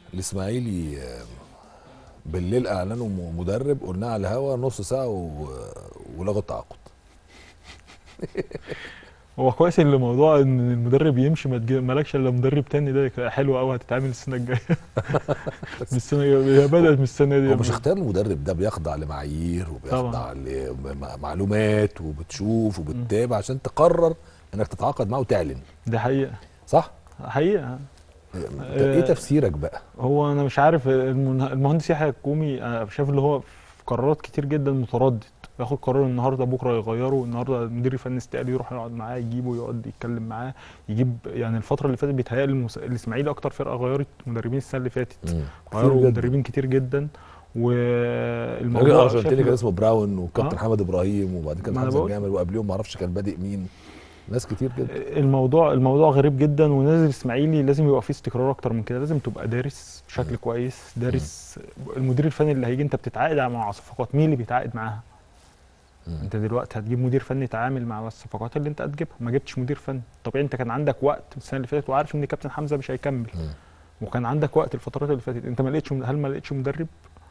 الاسماعيلي آه، بالليل اعلنوا م- مدرب قلناه على الهوا نص ساعه و... ولغوا التعاقد هو كويس ان الموضوع ان المدرب يمشي ما تجي- مالكش الا مدرب تاني ده حلو قوي هتتعامل السنه الجايه من السنه هي بدات من السنه دي هو مش اختيار المدرب ده بيخضع لمعايير وبيخضع لمعلومات وبتشوف وبتتابع عشان تقرر انك تتعاقد معاه وتعلن دي حقيقه صح؟ حقيقه ايه تفسيرك بقى؟ هو انا مش عارف المن- المهندس يحيى الكومي انا شايف اللي هو في قرارات كتير جدا متردد ياخد قرار النهارده بكره يغيره النهارده المدير الفني استقال يروح يقعد معاه يجيبه يقعد يتكلم معاه يجيب يعني الفتره اللي فاتت بيتهيألي المس... الاسماعيلي اكتر فرقه غيرت مدربين السنه اللي فاتت مم. غيروا كتير جداً. مدربين كتير جدا الراجل والموضوع الارجنتيني شايف كان اسمه براون وكابتن آه. حمد ابراهيم وبعدين كان ما أنا حمزه بقول- جامل وقبليهم ما اعرفش كان بادئ مين ناس كتير جدا الموضوع الموضوع غريب جدا ونادي الاسماعيلي لازم يبقى فيه استقرار اكتر من كده لازم تبقى دارس بشكل كويس دارس المدير الفني اللي هيجي انت بتتعاقد مع صفقات مين اللي بيتعاقد معاها مم. انت دلوقتي هتجيب مدير فني يتعامل مع الصفقات اللي انت هتجيبها ما جبتش مدير فني طبيعي انت كان عندك وقت السنه اللي فاتت وعارف ان كابتن حمزه مش هيكمل مم. وكان عندك وقت الفترات اللي فاتت انت ما لقيتش هل ما لقيتش مدرب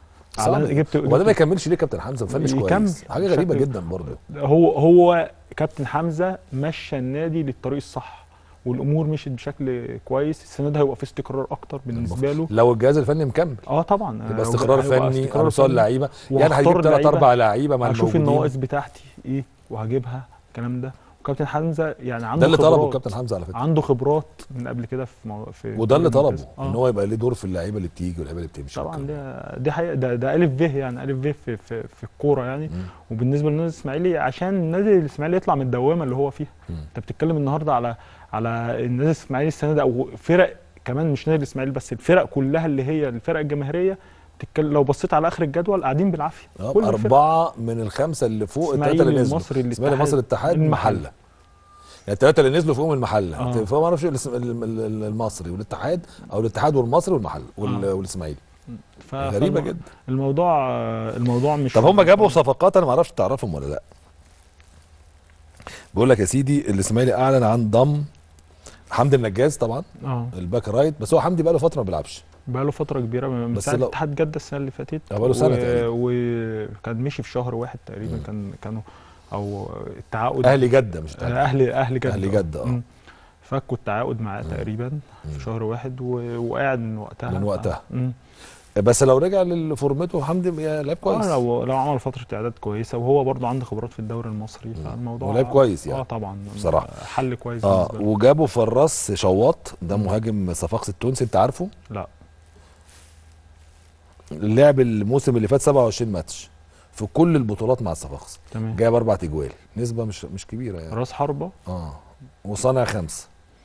صعب على- جبت وبعدين ما جبت يكملش ليه كابتن حمزه مفنش يكمل. كويس حاجه غريبه بشكل- جدا برضه هو هو كابتن حمزه مشى النادي للطريق الصح والامور مشيت بشكل كويس السنه ده هيبقى في استقرار اكتر بالنسبه له لو الجهاز الفني مكمل اه طبعا يبقى آه، استقرار هيبقى فني استقرار ارسال فني. لعيبه يعني وهختار هجيب ثلاث لعيبة، اربع لعيبه مع هشوف الموجودين النواقص بتاعتي ايه وهجيبها الكلام ده وكابتن حمزه يعني عنده ده اللي طلبه خبرات. كابتن حمزه على فكره عنده خبرات من قبل كده في مو... في وده اللي الدوري طلبه الممتاز. ان آه. هو يبقى ليه دور في اللعيبه اللي بتيجي واللعيبه اللي بتمشي طبعا والكلام ده دي حقيقه ده ده الف ب يعني الف ب في في, في الكوره يعني مم. وبالنسبه للنادي الاسماعيلي عشان النادي الاسماعيلي يطلع من الدوامه اللي هو فيها مم. انت بتتكلم النهارده على على النادي الاسماعيلي السنه دي او فرق كمان مش نادي الاسماعيلي بس الفرق كلها اللي هي الفرق الجماهيريه بتتكلم لو بصيت على اخر الجدول قاعدين بالعافيه آه، كل الفرق. اربعه من الخمسه اللي فوق الثلاثه اللي اسماعيلي نزلوا المصري اسماعيلي الاتحاد مصر الاتحاد المحلة. المحله يعني الثلاثه اللي نزلوا فوقهم المحله آه. آه. فما اعرفش الاسم- ال- ال- ال- المصري والاتحاد او الاتحاد والمصري والمحله وال- آه. والاسماعيلي ف- غريبه فالم- جدا الموضوع الموضوع مش طب هم جابوا صفقات انا ما اعرفش تعرفهم ولا لا بقول لك يا سيدي الاسماعيلي اعلن عن ضم حمدي النجاز طبعا اه الباك رايت بس هو حمدي بقى له فتره ما بيلعبش بقى له فتره كبيره من بس ساعه لو- اتحاد جده السنه اللي فاتت آه، بقاله سنة و- تقريبا. وكان مشي في شهر واحد تقريبا مم. كان كانوا او التعاقد اهلي جده مش آه، تاني. اهلي اهلي جده أهلي جدة، آه. مم. فكوا التعاقد معاه مم. تقريبا مم. في شهر واحد و... وقاعد من وقتها من ف- وقتها. مم. بس لو رجع لفورمته حمدي يا لعيب كويس آه لو لو عمل فتره اعداد كويسه وهو برضه عنده خبرات في الدوري المصري فالموضوع ولعيب كويس يعني. اه طبعا بصراحة. حل كويس اه بالنسبه له. وجابوا فراس شواط ده مهاجم صفاقس التونسي انت عارفه لا لعب الموسم اللي فات 27 ماتش في كل البطولات مع الصفاقس تمام جايب اربع تجوال نسبه مش مش كبيره يعني راس حربه اه وصانع خمسه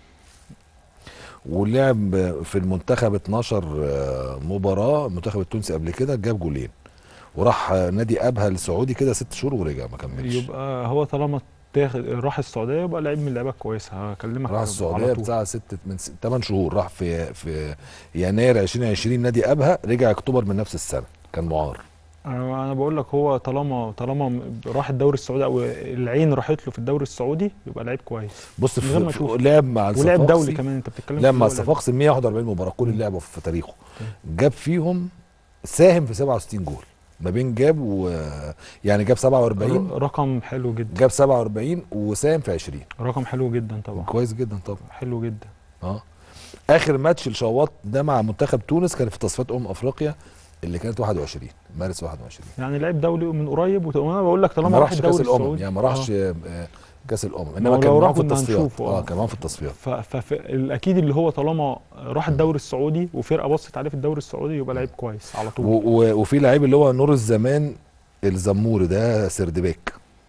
ولعب في المنتخب 12 آه، مباراه المنتخب التونسي قبل كده جاب جولين وراح آه، نادي ابها السعودي كده ست شهور ورجع ما كملش يبقى هو طالما تاخد راح السعوديه يبقى لعيب من اللعيبه كويسه هكلمك راح على السعوديه طول. بتاع ست من 8 شهور راح في في يناير 2020 نادي ابها رجع اكتوبر من نفس السنه كان معار انا أنا بقول لك هو طالما طالما راح الدوري السعودي او العين راحت له في الدوري السعودي يبقى لعيب كويس بص من غير ما في أشوف. في- لعب مع ولعب الصفاقسي دولي كمان انت بتتكلم لعب في مع دولي. الصفاقسي 141 مباراه كل اللي لعبه في تاريخه جاب فيهم ساهم في 67 جول ما بين جاب و يعني جاب 47 ر- رقم حلو جدا جاب 47 وساهم في 20 رقم حلو جدا طبعا كويس جدا طبعا حلو جدا اه اخر ماتش لشواط ده مع منتخب تونس كان في تصفيات امم افريقيا اللي كانت 21 مارس 21 يعني لعيب دولي من قريب وت- وانا بقول لك طالما ما راح راحش كاس الدوري الامم السعودي يعني ما راحش آه، كاس الامم ما انما هو كان لو معاهم راح في كنا التصفيات هنشوفه، آه. اه كان معاهم في التصفيات فالاكيد اللي هو طالما راح الدوري السعودي وفرقه بصت عليه في الدوري السعودي يبقى لعيب كويس على طول و- و- وفي لعيب اللي هو نور الزمان الزموري ده سردباك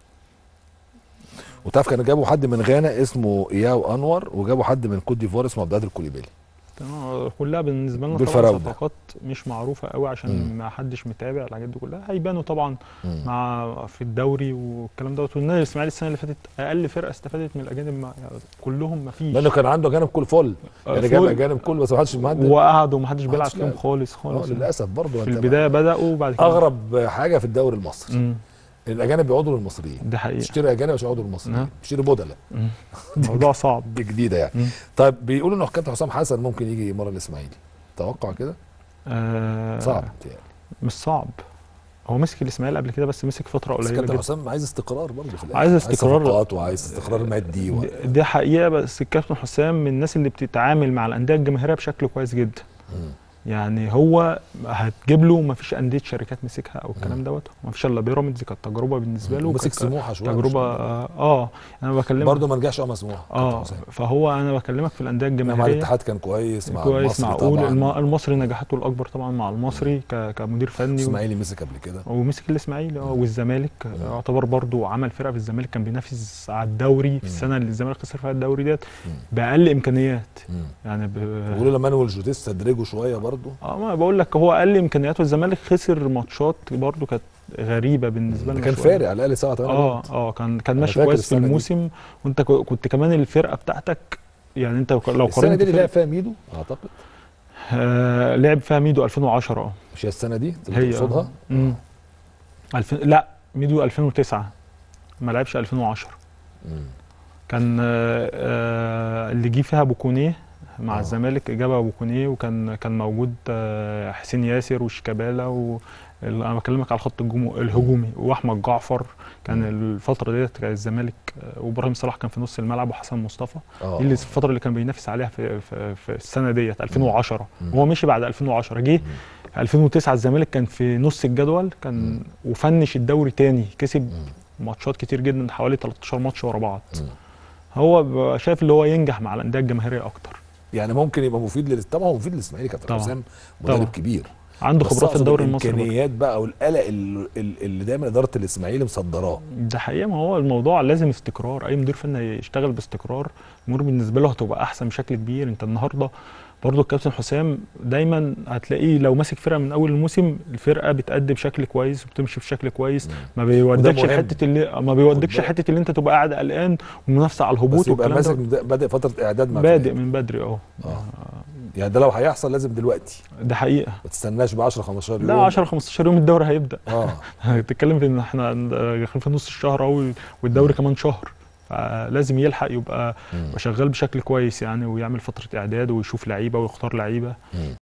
وتعرف كانوا جابوا حد من غانا اسمه اياو انور وجابوا حد من كوت ديفوار اسمه عبد القادر الكوليبالي تمام كلها بالنسبه لنا دول طبعا فراودة. صفقات مش معروفه قوي عشان مم. ما حدش متابع الحاجات دي كلها هيبانوا طبعا مم. مع في الدوري والكلام دوت والنادي الاسماعيلي السنه اللي فاتت اقل فرقه استفادت من الاجانب ما يعني كلهم ما فيش لانه كان عنده اجانب كل فل يعني جاب فول. اجانب كل بس ما حدش مهدد وقعدوا وما حدش بيلعب محدش فيهم لعب. خالص اه خالص للاسف برضه في البدايه بداوا وبعد كده اغرب حاجه في الدوري المصري مم. الاجانب بيقعدوا للمصريين دي حقيقه تشتري اجانب مش يقعدوا للمصريين نعم. تشتري بدلاء مم. موضوع صعب دي جديده يعني مم. طيب بيقولوا ان كابتن حسام حسن ممكن يجي مره الاسماعيلي توقع كده آه صعب يعني مش صعب هو مسك الاسماعيلي قبل كده بس مسك فتره بس قليله كابتن جدا حسام عايز استقرار برضه في الآخر. عايز استقرار. صفقات وعايز استقرار مادي و... دي- دي حقيقه بس الكابتن حسام من الناس اللي بتتعامل مع الانديه الجماهيريه بشكل كويس جدا مم. يعني هو هتجيب له ما فيش انديه شركات مسكها او مم. الكلام دوت ما فيش الا بيراميدز كانت تجربه بالنسبه له مسك كانت سموحه شويه تجربه اه, آه انا بكلمك برضه ما نجحش اه مسموح اه فهو انا بكلمك في الانديه مع الجماهيريه الاتحاد كان كويس مع كويس المصري معقول طبعا الم- المصري نجاحاته الاكبر طبعا مع المصري ك- كمدير فني و- اسماعيلي مسك قبل كده ومسك الاسماعيلي اه والزمالك مم. يعتبر برضو عمل فرقه في الزمالك كان بينافس على الدوري مم. في السنه اللي الزمالك خسر فيها الدوري ديت مم. باقل امكانيات مم. يعني ب... بيقولوا لما مانويل جوتيه استدرجه شويه برضه اه ما بقول لك هو اقل امكانيات والزمالك خسر ماتشات برضو كانت غريبه بالنسبه ده لنا كان شوية. فارق على الاقل 7 8 اه اه كان كان أنا ماشي فاكر كويس في السنة دي. الموسم وانت ك- كنت كمان الفرقه بتاعتك يعني انت لو السنه قارنت دي اللي لعب فرق- فيها ميدو اعتقد آه لعب فيها ميدو 2010 اه مش هي السنه دي اللي هي تقصدها امم 2000 لا ميدو 2009 ما لعبش 2010 مم. كان آه، آه، اللي جه فيها بوكونيه مع آه. الزمالك جابها بوكونيه وكان كان موجود آه، حسين ياسر وشيكابالا و ال- انا بكلمك على الخط الجمو- الهجومي واحمد جعفر كان مم. الفتره ديت كان الزمالك آه، وابراهيم صلاح كان في نص الملعب وحسن مصطفى اه دي اللي الفتره اللي كان بينافس عليها في في, في السنه ديت 2010 مم. وهو مشي بعد 2010 جه 2009 الزمالك كان في نص الجدول كان مم. وفنش الدوري تاني كسب مم. ماتشات كتير جدا حوالي 13 ماتش ورا بعض مم. هو بيبقى شايف اللي هو ينجح مع الانديه الجماهيريه اكتر يعني ممكن يبقى مفيد لل... طبعا هو مفيد للاسماعيلي كابتن طبعا. حسام مدرب طبعا. كبير عنده بس خبرات في أقصد الدوري المصري برضه. الامكانيات بقى والقلق ال- ال- اللي دايما اداره الاسماعيلي مصدراه ده حقيقه ما هو الموضوع لازم استقرار اي مدير فني يشتغل باستقرار الامور بالنسبه له هتبقى احسن بشكل كبير انت النهارده برضه الكابتن حسام دايما هتلاقيه لو ماسك فرقه من اول الموسم الفرقه بتأدي بشكل كويس وبتمشي بشكل كويس ما بيودكش مهم. الحته اللي ما بيودكش خد بالك. حته اللي انت تبقى قاعد قلقان ومنافسه على الهبوط بس يبقى والكلام ماسك ده من- بادئ فتره اعداد مع بادئ الفريق. من بدري اه آه. يعني ده لو هيحصل لازم دلوقتي ده حقيقه ما تستناش ب 10 15 يوم لا 10 15 يوم الدوري هيبدا اه هتتكلم في ان احنا داخلين في نص الشهر اهو والدوري كمان شهر فلازم يلحق يبقى مم. يبقى شغال بشكل كويس يعني ويعمل فتره اعداد ويشوف لعيبه ويختار لعيبه مم.